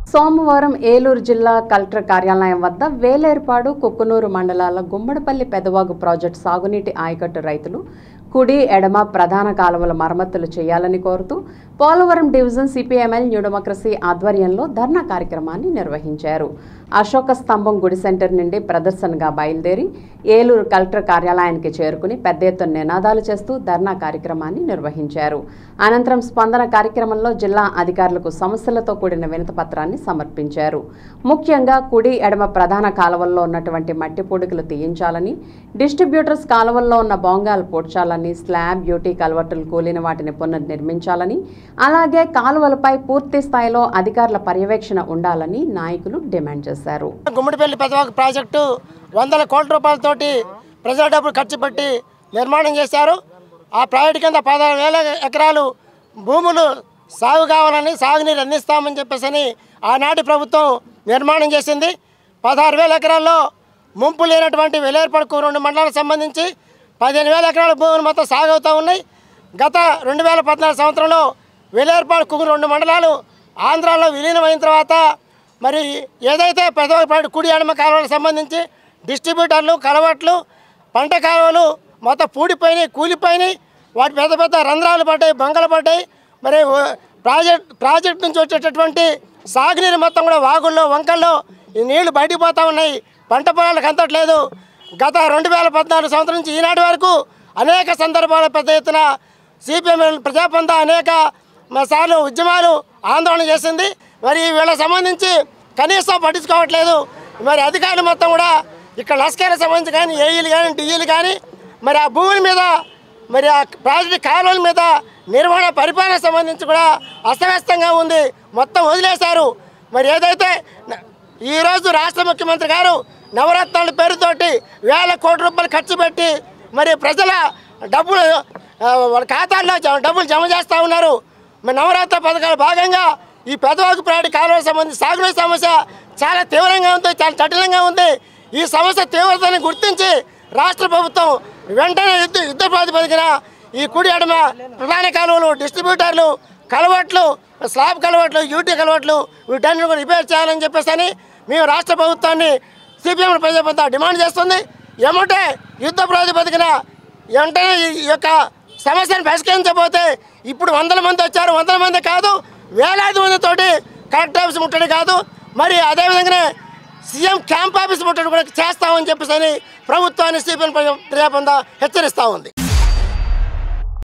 సోమవారం ఏలూరు జిల్లా కలెక్టర్ కార్యాలయం వద్ద వేలేర్పాడు కుక్కునూరు మండలాల గుమ్మడిపల్లి పెదవాగు ప్రాజెక్టు సాగునీటి ఆయకట్టు రైతులు కుడి ఎడమ ప్రధాన కాలువల మరమ్మతులు చేయాలని కోరుతూ Polavaram division CPIML new democracy ఆధ్వర్యంలో ధర్నా కార్యక్రమాన్ని నిర్వహించారు అశోక స్తంభం గుడి సెంటర్ నుండి ప్రదర్శనగా బయలుదేరి ఏలూరు కలెక్టర్ కార్యాలయానికి చేరుకుని పెద్ద ఎత్తున నినాదాలు చేస్తూ ధర్నా కార్యక్రమాన్ని నిర్వహించారు అనంతరం స్పందన కార్యక్రమంలో జిల్లా అధికారులకు సమస్యలతో కూడిన వినతి పత్రాన్ని సమర్పించారు ముఖ్యంగా కుడి ఎడమ ప్రధాన కాలువల్లో ఉన్నటువంటి మట్టి పొడుగులు తీయించాలని డిస్ట్రిబ్యూటర్స్ కాలువల్లో ఉన్న బొంగాలు పూడ్చాలని స్లాబ్ బ్యూటీ కలవట్టులు కూలిన వాటిని పునర్నిర్మించాలని అలాగే కాలువలపై పూర్తి స్థాయిలో అధికారుల పర్యవేక్షణ ఉండాలని నాయకులు డిమాండ్ చేశారు గుమ్మడిపల్లి పెదవాక ప్రాజెక్టు వందల కోట్ల రూపాయలతోటి ప్రజల డబ్బులు ఖర్చు పెట్టి నిర్మాణం చేశారు ఆ ప్రాజెక్టు కింద పదహారు వేల ఎకరాలు భూములు సాగు కావాలని సాగునీరు అందిస్తామని చెప్పేసి ఆనాటి ప్రభుత్వం నిర్మాణం చేసింది పదహారు వేల ఎకరాల్లో ముంపు లేనటువంటి వెలేర్పడుకు రెండు మండలాలకు సంబంధించి పదిహేను వేల ఎకరాల భూములు మొత్తం సాగు అవుతూ ఉన్నాయి గత రెండు వేల పద్నాలుగు సంవత్సరంలో వెలేర్పాడు కుగు రెండు మండలాలు ఆంధ్రాలో విలీనమైన తర్వాత మరి ఏదైతే పెదవపాడు కుడి ఎడమ కాలువలకు సంబంధించి డిస్ట్రిబ్యూటర్లు కలవట్లు పంట కాలువలు మొత్తం పూడిపోయినాయి కూలిపోయినాయి వాటి పెద్ద పెద్ద రంధ్రాలు పడ్డాయి బంగలు పడ్డాయి మరి ఓ- ప్రాజెక్ట్ ప్రాజెక్ట్ నుంచి వచ్చేటటువంటి సాగునీరు మొత్తం కూడా వాగుల్లో వంకల్లో ఈ నీళ్లు బయటికి పోతా ఉన్నాయి పంట పొలాలకు అంతట్లేదు గత రెండు వేల పద్నాలుగు సంవత్సరం నుంచి ఈనాటి వరకు అనేక సందర్భాల పెద్ద ఎత్తున సిపిఎం ప్రజాపంత అనేక మ- సార్లు ఉద్యమాలు ఆందోళన చేసింది మరి వీళ్ళకి సంబంధించి కనీసం పట్టించుకోవట్లేదు మరి అధికారులు మొత్తం కూడా ఇక్కడ లస్కర్కి సంబంధించి కానీ ఏఈలు కానీ డిఈలు కానీ మరి ఆ భూముల మీద మరి ఆ ప్రాజెక్ట్ కాలువల మీద నిర్వహణ పరిపాలన సంబంధించి కూడా అస్తవ్యస్తంగా ఉంది మొత్తం వదిలేశారు మరి ఏదైతే న- ఈరోజు రాష్ట్ర ముఖ్యమంత్రి గారు నవరత్నాల పేరుతోటి వేల కోట్ల రూపాయలు ఖర్చు పెట్టి మరి ప్రజల డబ్బులు ఆ, వాళ్ళ ఖాతాల్లో జ- డబ్బులు జమ చేస్తూ ఉన్నారు మరి నవరత్న పథకాల భాగంగా ఈ పెదవాకు ప్రాడి కాలువలకు సంబంధించి సాగునీరు సమస్య చాలా తీవ్రంగా ఉంది చాలా జటిలంగా ఉంది ఈ సమస్య తీవ్రతని గుర్తించి రాష్ట్ర ప్రభుత్వం వెంటనే యుద్ధ యుద్ధ ప్రాతిపదికన ఈ కుడి ఎడమ ప్రధాన కాలువలు డిస్ట్రిబ్యూటర్లు కలవట్లు స్లాబ్ కలవట్లు యూటీ కలవట్లు వీటన్నిటి కూడా రిపేర్ చేయాలని చెప్పేసి అని మేము రాష్ట్ర ప్రభుత్వాన్ని సిపిఎం ప్రజాపంత డిమాండ్ చేస్తుంది ఏమంటే యుద్ధ ప్రాతిపదికన వెంటనే ఈ యొక్క సమస్యను పరిష్కరించకపోతే ఇప్పుడు వందల మంది వచ్చారు వందల మంది కాదు వేలాది మందితోటి కలెక్టర్ ఆఫీస్ ముట్టడి కాదు మరి అదేవిధంగానే సీఎం క్యాంప్ ఆఫీస్ ముట్టడి కూడా చేస్తామని చెప్పేసి అని ప్రభుత్వాన్ని సిపిఎం ప్రజాపంద హెచ్చరిస్తూ ఉంది